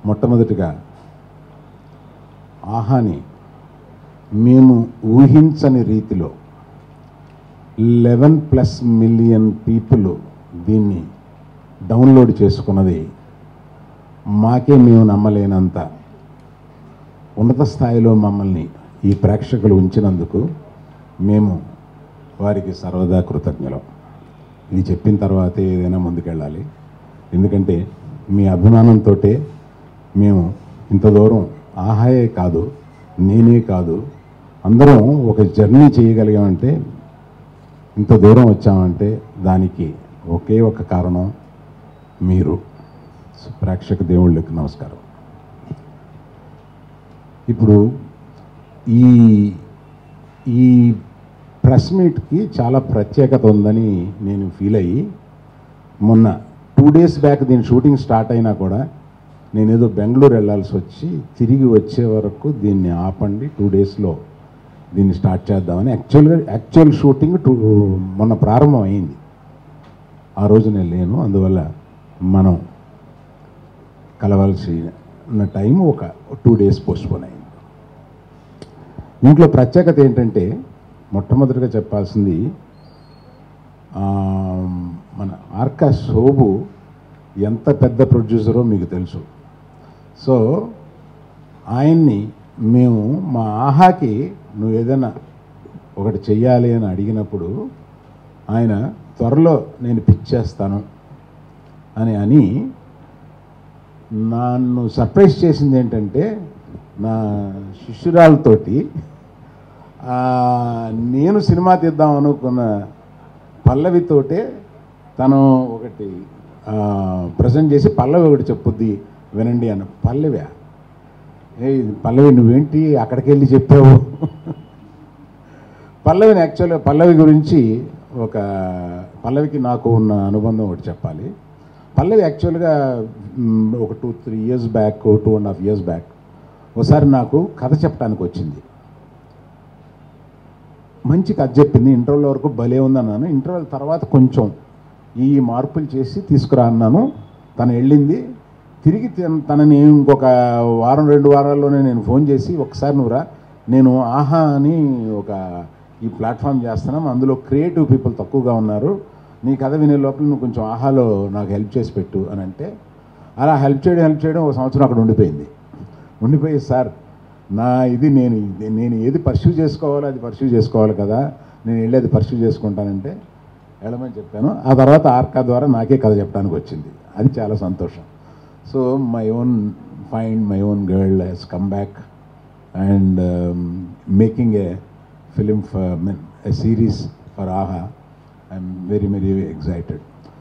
మొట్టమొదటిగా ఆహాని మేము ఊహించని రీతిలో లెవెన్ ప్లస్ మిలియన్ పీపుల్ దీన్ని డౌన్లోడ్ చేసుకున్నది మాకే మేము నమ్మలేనంత ఉన్నత స్థాయిలో మమ్మల్ని ఈ ప్రేక్షకులు ఉంచినందుకు మేము వారికి సర్వదా కృతజ్ఞులం ఇది చెప్పిన తర్వాతే ఏదైనా ముందుకెళ్ళాలి ఎందుకంటే మీ అభిమానంతో మేము ఇంత దూరం ఆహాయే కాదు నేనే కాదు అందరం ఒక జర్నీ చేయగలిగామంటే ఇంత దూరం వచ్చామంటే దానికి ఒకే ఒక కారణం మీరు ప్రేక్షక దేవుళ్ళకి నమస్కారం ఇప్పుడు ఈ ఈ ప్రెస్ మీట్కి చాలా ప్రత్యేకత ఉందని నేను ఫీల్ అయ్యి మొన్న టూ డేస్ బ్యాక్ దీని షూటింగ్ స్టార్ట్ అయినా కూడా నేను ఏదో బెంగళూరు వెళ్ళాల్సి వచ్చి తిరిగి వచ్చే వరకు దీన్ని ఆపండి టూ డేస్లో దీన్ని స్టార్ట్ చేద్దామని యాక్చువల్గా యాక్చువల్ షూటింగ్ టూ మొన్న ప్రారంభం అయింది ఆ రోజు నేను లేను అందువల్ల మనం కలవాల్సిన టైం ఒక టూ డేస్ పోస్ట్పోన్ అయింది దీంట్లో ప్రత్యేకత ఏంటంటే మొట్టమొదటిగా చెప్పాల్సింది ఆ, మన ఆర్కా శోభు ఎంత పెద్ద ప్రొడ్యూసరో మీకు తెలుసు సో ఆయన్ని మేము మా ఆహాకి నువ్వు ఏదైనా ఒకటి చెయ్యాలి అని అడిగినప్పుడు ఆయన త్వరలో నేను పిచ్చేస్తాను అని అని నన్ను సర్ప్రైజ్ చేసింది ఏంటంటే నా శిష్యురాలతోటి ఆ, నేను సినిమా తీద్దాం అనుకున్న పల్లవితోటే తను ఒకటి ప్రజెంట్ చేసి పల్లవి ఒకటి చెప్పుద్ది వినండి అన్న పల్లవియా ఏ పల్లవి నువ్వేంటి అక్కడికి వెళ్ళి చెప్పావు పల్లవిని యాక్చువల్గా పల్లవి గురించి ఒక పల్లవికి నాకు ఉన్న అనుబంధం ఒకటి చెప్పాలి పల్లవి యాక్చువల్గా మ్, ఒక two three years back two and half years back ఒకసారి నాకు కథ చెప్పడానికి వచ్చింది మంచి కథ చెప్పింది ఇంటర్వెల్ వరకు భలే ఉందన్నాను ఇంటర్వెల్ తర్వాత కొంచెం ఈ మార్పులు చేసి తీసుకురా అన్నాను తను వెళ్ళింది తిరిగి తన- తనని ఇంకొక వారం రెండు వారాల్లోనే నేను ఫోన్ చేసి ఒకసారి నువ్వు రా నేను ఆహా అని ఒక ఈ ప్లాట్ఫామ్ చేస్తున్నాం అందులో క్రియేటివ్ పీపుల్ తక్కువగా ఉన్నారు నీ కథ వినే లోపల నువ్వు కొంచెం ఆహాలో నాకు హెల్ప్ చేసి పెట్టు అని అంటే అలా హెల్ప్ చేయడం హెల్ప్ చేయడం ఒక సంవత్సరం అక్కడ ఉండిపోయింది ఉండిపోయి సార్ నా ఇది నేను నేను ఏది పర్సూ చేసుకోవాలో అది పర్సూ చేసుకోవాలి కదా నేను వెళ్ళి అది పర్సూ చేసుకుంటానంటే వెళ్ళమని చెప్పాను ఆ తర్వాత ఆర్కా ద్వారా నాకే కథ చెప్పడానికి వచ్చింది అది చాలా సంతోషం so my own find my own girl he's come back and making a film for mean a series for Aha I'm very very excited